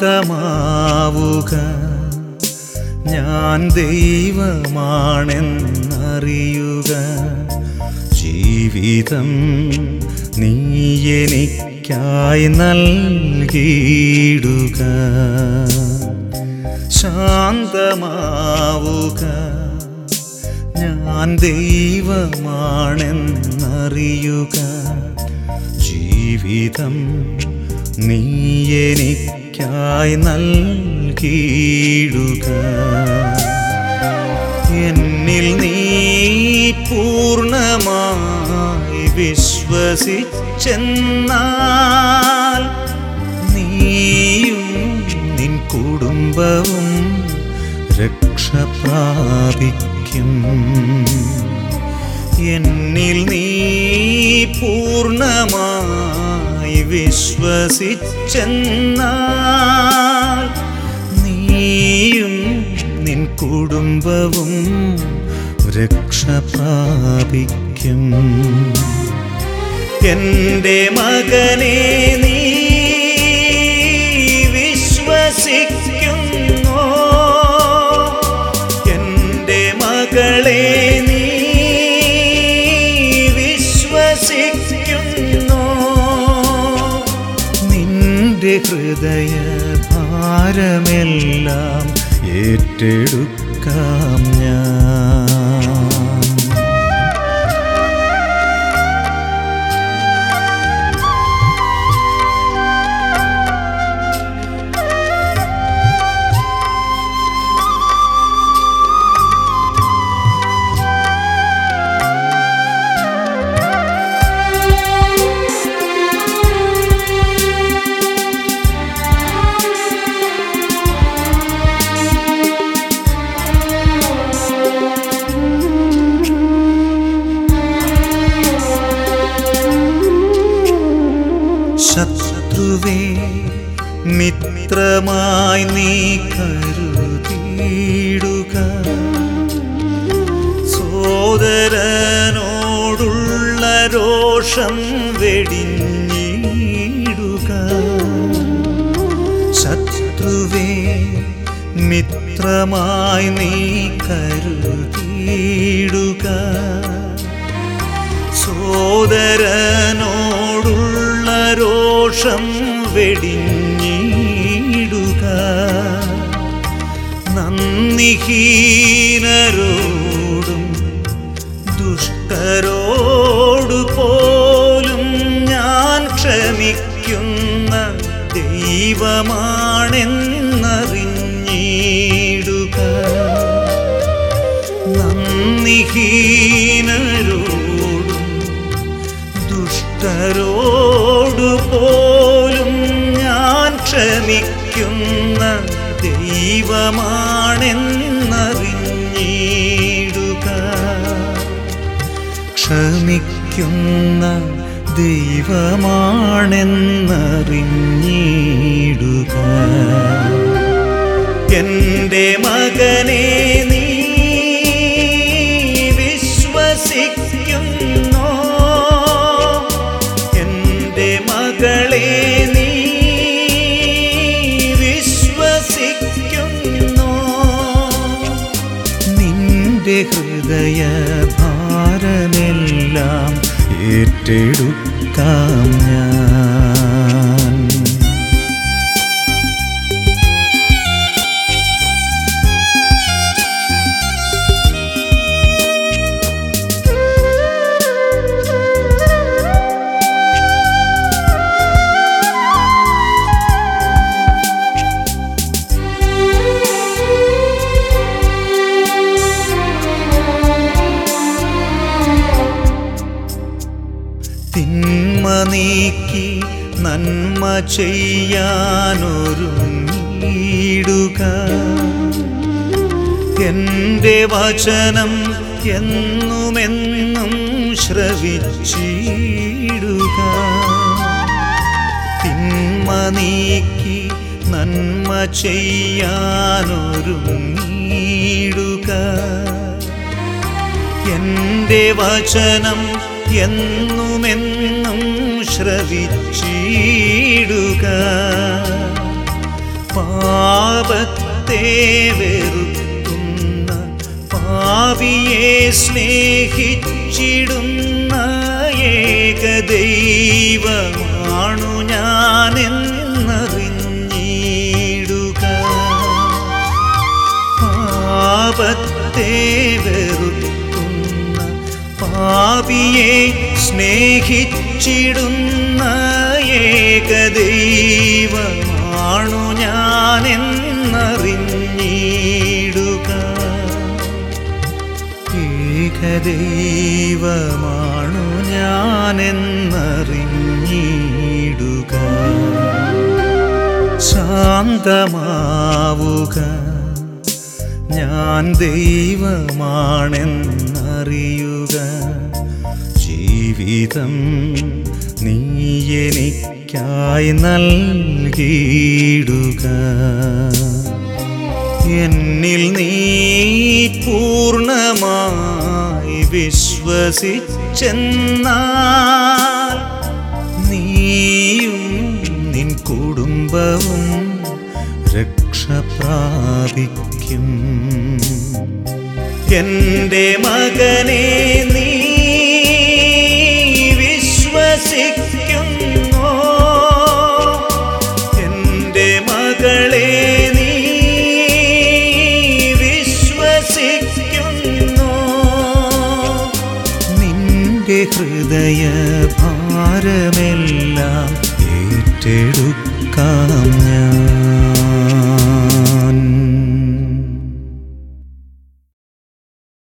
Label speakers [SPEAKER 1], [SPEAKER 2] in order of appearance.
[SPEAKER 1] ശാന്തമാവുക ഞാൻ ദൈവമാണെന്നറിയുക ജീവിതം നീ എനിക്കായി നൽകിയിടുക ശാന്തമാവുക ഞാൻ ദൈവമാണെന്നറിയുക ജീവിതം നീ എനിക്കായി നൽകിയിടുക എന്നിൽ നീ പൂർണ്ണമായി വിശ്വസിച്ചെന്നാൽ നീയും നിൻ കുടുംബവും രക്ഷ പ്രാപിക്കും എന്നിൽ നീ പൂർണ്ണമായി വിശ്വസിച്ചെന്നാൽ നീയും നിൻ കുടുംബവും രക്ഷ പ്രാപിക്കും എൻ്റെ മകനെ നീ വിശ്വസിക്കുന്നോ എൻ്റെ മകളെ നീ വിശ്വസിക്കുന്നോ നിന്റെ ഹൃദയ ഭാരമെല്ലാം ഏറ്റെടുക്കാം ഞാൻ ശത്രുവേ മിത്രമായി നീ കരുതിയിടുക സോദരനോടുള്ള രോഷം വെടിഞ്ഞിടുക ശത്രുവേ മിത്രമായി നീ കരുതിയിടുക സോദരനോടുള്ള രോഷം വെടിഞ്ഞിടുക നന്ദിഹീനരോടും ദുഷ്ടരോടു പോലും ഞാൻ ക്ഷമിക്കുന്ന ദൈവമാണെന്നറിഞ്ഞിടുക നന്ദിഹീനരോടും ദുഷ്ടരോടു പോലും ഞാൻ ക്ഷമിക്കുന്ന ദൈവമാണെന്നറിഞ്ഞിടുക ക്ഷമിക്കുന്ന ദൈവമാണെന്നറിഞ്ഞിടുക എൻ്റെ മകനെ നീ വിശ്വസിക്കുന്നോ എൻ്റെ മകളെ നീ വിശ്വസിക്കുന്നോ നിന്റെ ഹൃദയ ഭാരമെല്ലാം ഏറ്റെടുക്കാം ഞാൻ തിന്മ നീക്കി നന്മ ചെയ്യാനൊരുങ്ങിടുക എൻ്റെ വചനം എന്നുമെന്നും ശ്രവിച്ചിടുക തിന്മ നീക്കി നന്മ ചെയ്യാനൊരുങ്ങിടുക എൻ്റെ വചനം എന്നുമെന്നും ശ്രവിച്ചിടുക പാപത്തെ വെറുക്കുന്ന പാവിയെ സ്നേഹിച്ചിടുന്ന ഏകദൈവമാണു ഞാനെന്നറിഞ്ഞിടുക പാപത്തെ വെറുക്കുന്ന പാപിയെ സ്നേഹിച്ചിടുന്ന ഏകദൈവമാണു ഞാനെന്നറിഞ്ഞിടുക ഏകദൈവമാണു ഞാനെന്നറിഞ്ഞിടുക ശാന്തമാവുക ഞാൻ ദൈവമാണെന്നറിയുക ജീവിതം നീ എനിക്കായി നൽകിയിടുക എന്നിൽ നീ പൂർണ്ണമായി വിശ്വസിച്ചെന്നാൽ നീയും നിൻ കുടുംബവും രക്ഷ പ്രാപിക്കും എൻ്റെ മകനെ നീ വിശ്വസിക്കുന്നോ എൻ്റെ മകളെ നീ വിശ്വസിക്കുന്നോ നിന്റെ ഹൃദയ ഭാരമെല്ലാം ഏറ്റെടുക്കാം ഞാൻ